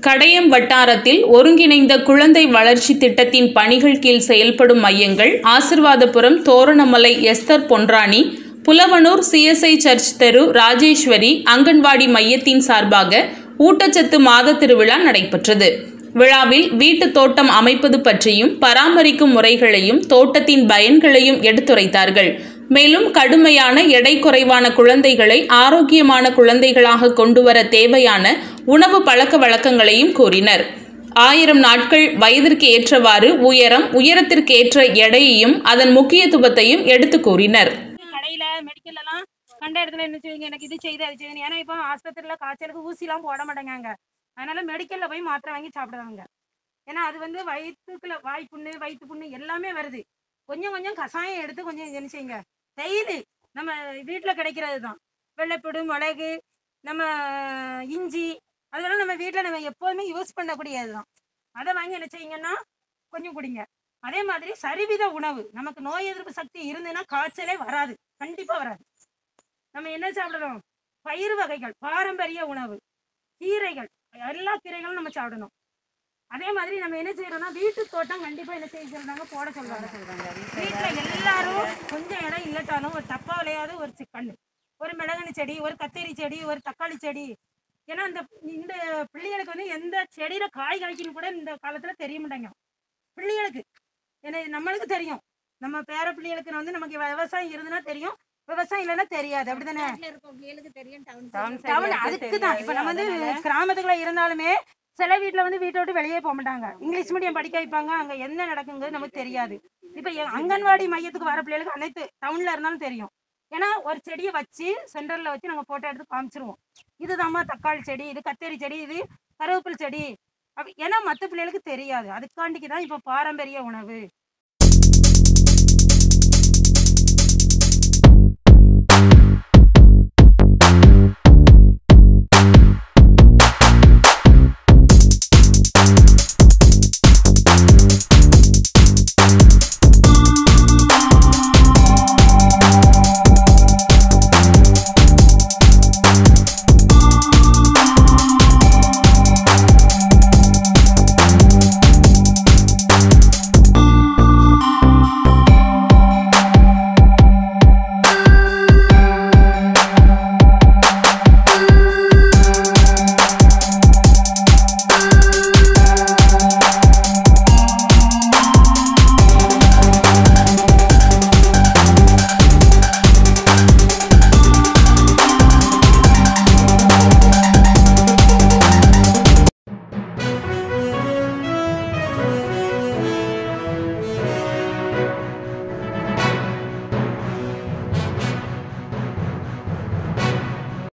கடையம் வட்டாரத்தில் ஒருங்கிணைந்த குழந்தை வளர்ச்சி திட்டத்தின் பணிகள் கீழ் செயல்படும் மையங்கள் Asirvathapuram Thoranamalai Esther Ponrani Pulavanur CSI church தெரு ராஜேஸ்வரி அங்கன்வாடி மையத்தின் சார்பாக ஊட்டச்சத்து மாத திருவிழா நடைபெற்றது விழாவில் வீட்டுத் தோட்டம் அமைப்பது பற்றியும் பராமரிக்கும் முறைகளையும் தோட்டத்தின் பயன்களையும் எடுத்துரைத்தார்கள் மேலும் கடுமையான எடை குறைவான குழந்தைகளை ஆரோக்கியமான குழந்தைகளாக கொண்டுவர தேவையான உணவு பழக்க வழக்கங்களையும் கூறினர் ஆயிரம் நாட்கள் வயதிற்கு ஏற்றவாறு உயரம் உயரத்திற்கு ஏற்ற எடையையும் அதன் முக்கியத்துவத்தையும் எடுத்து கூறினர் கடையில மெடிக்கல் எல்லாம் கண்ட இடத்துல என்ன செய்வீங்க எனக்கு இது செய்து அது செய்யுங்க ஏன்னா இப்போ ஆஸ்பத்திரியில காய்ச்சலுக்கு ஊசிலாம் போட மாட்டேங்காங்க அதனால மெடிக்கல்ல போய் மாத்திரை வாங்கி சாப்பிடுவாங்க ஏன்னா அது வந்து வயிற்றுக்குள்ள வாய் புண்ணு வயிற்று புண்ணு எல்லாமே வருது கொஞ்சம் கொஞ்சம் கஷாயம் எடுத்து கொஞ்சம் என்ன செய்யுங்க டெய்லி நம்ம வீட்டில் கிடைக்கிறது தான் வெள்ளைப்பூடு மிளகு நம்ம இஞ்சி அதெல்லாம் நம்ம வீட்டில் நம்ம எப்போதுமே யூஸ் பண்ணக்கூடியது தான் அதை வாங்கி என்ன செய்யுங்கன்னா கொஞ்சம் குடிங்க அதே மாதிரி சரிவித உணவு நமக்கு நோய் எதிர்ப்பு சக்தி இருந்ததுன்னா காய்ச்சலே வராது கண்டிப்பா வராது நம்ம என்ன சாப்பிடணும் பயிர் வகைகள் பாரம்பரிய உணவு கீரைகள் எல்லா கீரைகளும் நம்ம சாப்பிடணும் அதே மாதிரி நம்ம என்ன செய்யறோம்னா வீட்டு தோட்டம் கண்டிப்பா என்ன செய்ய சொல்றாங்க போட சொல்றாங்க வீட்டுல எல்லாரும் கொஞ்சம் இடம் இல்லட்டாலும் ஒரு தப்பாவிலையாவது ஒரு சி- கண்ணு ஒரு மிளகனி செடி ஒரு கத்தரி செடி ஒரு தக்காளி செடி ஏன்னா இந்த இந்த பிள்ளைகளுக்கு வந்து எந்த செடியில காய் காய்க்குன்னு கூட இந்த காலத்துல தெரிய மாட்டாங்க பிள்ளைகளுக்கு ஏன்னா இது நம்மளுக்கு தெரியும் நம்ம பேர பிள்ளைகளுக்கு வந்து நமக்கு விவசாயம் இருந்துன்னா தெரியும் விவசாயம் இல்லைன்னா தெரியாது அப்படிதானே டவுன் அதுக்கு தான் இப்ப நம்ம வந்து கிராமத்துக்குள்ள இருந்தாலுமே சில வீட்ல வந்து வீட்டை விட்டு வெளியே போக மாட்டாங்க இங்கிலீஷ் மீடியம் படிக்க வைப்பாங்க அங்க என்ன நடக்குங்கிறது நமக்கு தெரியாது இப்ப எ- அங்கன்வாடி மையத்துக்கு வர பிள்ளைகளுக்கு அனைத்து டவுன்ல இருந்தாலும் தெரியும் ஏன்னா ஒரு செடியை வச்சு சென்டர்ல வச்சு நாங்க போட்டோ எடுத்து காமிச்சிருவோம் இதுதாம்மா தக்காளி செடி இது கத்தரி செடி இது கருவேப்பிலை செடி அப்ப ஏன்னா மற்ற பிள்ளைகளுக்கு தெரியாது அதுக்காண்டிக்கு தான் இப்போ பாரம்பரிய உணவு